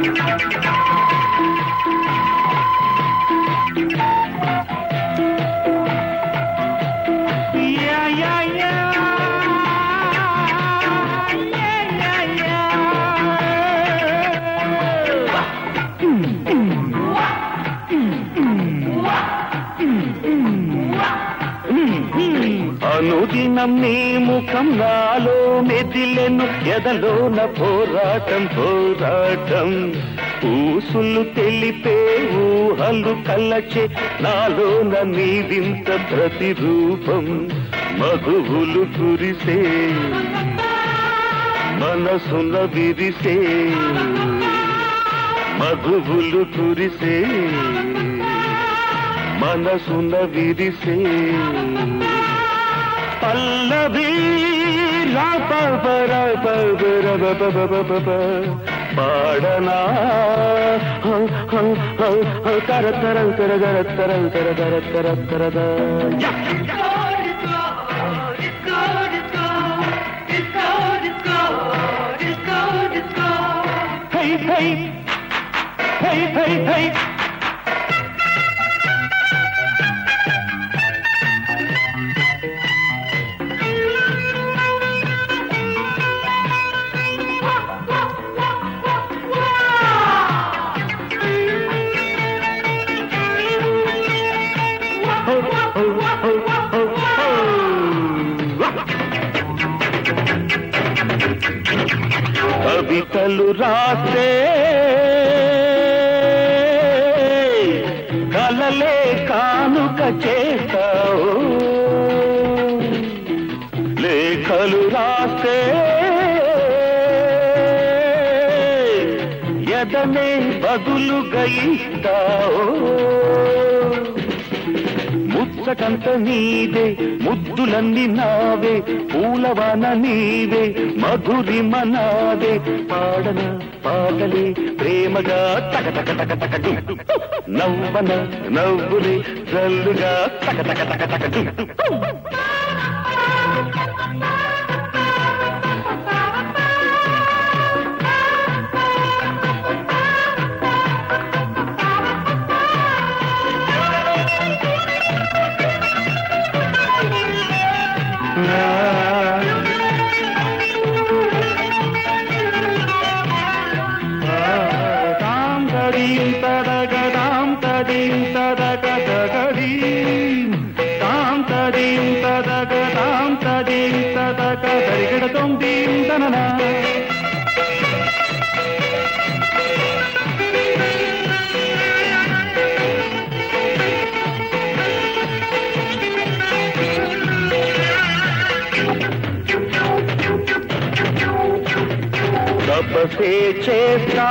Yeah, yeah, yeah. Yeah, yeah, yeah. అనుదినం నీ ముఖం నాలో మెదిలెను ఎదలోన పోరాటం పోరాటం ఊసులు తెలిపే ఊహలు కలచే నాలోన నీ వింత ప్రతిరూపం మధువులు కురిసే మనసున విరిసే మధువులు కురిసే మనసున విరిసే పల్లవి పాడనా తర తర తర తర తర తర తర తర తర హై హై హై హై హై కవితలు రాసే కలలే కానుక చేస్తావు లేఖలు రాసే ఎదనే బదులుగా ఇస్తావు ముచ్చటంత నీవే ముద్దులన్నీ నావే పూలవాన నీవే మధురిమ నావే పాడన పాటలే ప్రేమగా తక తక తక తక డు నవ్వన నవ్వులే జల్లుగా తక తక తక తక డు తాం తడీం తదగదాం తడీం తదగదగడీం తాం తడీం తదగదాం తడీం తదగదరిగడతోం దీం తననా తపసే చేస్తా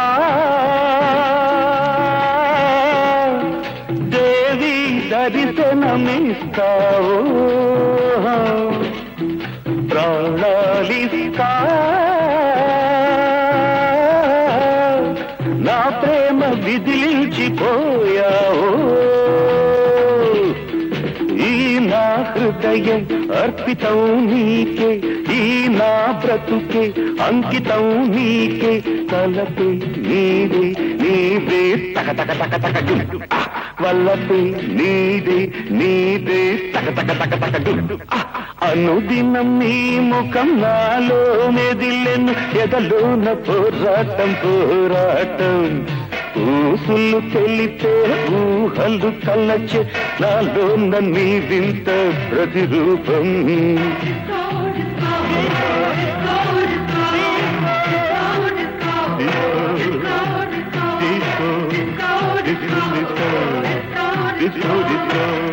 దేవి దర్శనమిస్తావు ప్రాణాలిస్తా నా ప్రేమ విదిలించిపోయావు ఈ నా హృదయం అర్పితం నీకే ఈ నా బ్రతుకే అంకితం నీకే తలపే నీదే నీదే తక తక తక తక డు వల్లపే నీదే నీదే తక తక తక తక డు అనుదినం నీ ముఖం నాలో మెదిలెను ఎదలోన పోరాటం పోరాటం ఊసులు తెలిపే ఊహలు కలచే నాలో నీ వింత ప్రతిరూపం Disco, disco, disco, disco, disco.